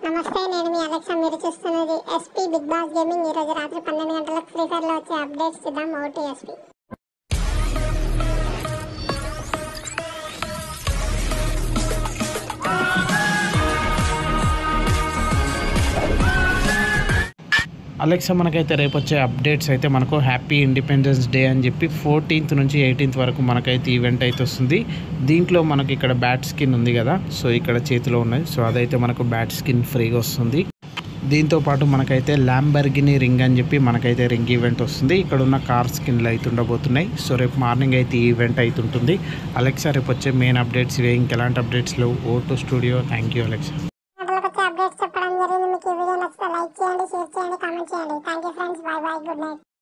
నమస్తే నేను మీ అలెక్సా మీరు చూస్తున్నది ఎస్పీ బిగ్ బాస్ గేమింగ్ ఈ రోజు రాత్రి పన్నెండు గంటలకు ఫ్రీ ఫైర్ లో వచ్చే అప్డేట్స్ చూద్దాం ఓటీ ఎస్పీ అలెక్సా మనకైతే రేపు వచ్చే అప్డేట్స్ అయితే మనకు హ్యాపీ ఇండిపెండెన్స్ డే అని చెప్పి ఫోర్టీన్త్ నుంచి ఎయిటీన్త్ వరకు మనకైతే ఈవెంట్ అయితే వస్తుంది దీంట్లో మనకి ఇక్కడ బ్యాట్ స్కిన్ ఉంది కదా సో ఇక్కడ చేతిలో ఉన్నది సో అదైతే మనకు బ్యాట్ స్కిన్ ఫ్రీగా వస్తుంది దీంతో పాటు మనకైతే ల్యాంబర్గిని రింగ్ అని చెప్పి మనకైతే రింగ్ ఈవెంట్ వస్తుంది ఇక్కడ ఉన్న కార్ స్కిన్లు అయితే ఉండబోతున్నాయి సో రేపు మార్నింగ్ అయితే ఈ ఈవెంట్ అయితే ఉంటుంది అలెక్సా రేపు వచ్చే మెయిన్ అప్డేట్స్ ఇవే ఇంకెలాంటి అప్డేట్స్ లేవు ఓ to studio thank you Alexa గంటలకు వచ్చే అప్డేట్స్ చెప్పడం జరిగింది మీకు ఈ వీడియో నచ్చితే లైక్ చేయండి షేర్ చేయండి కామెంట్ చేయండి thank you friends bye bye good night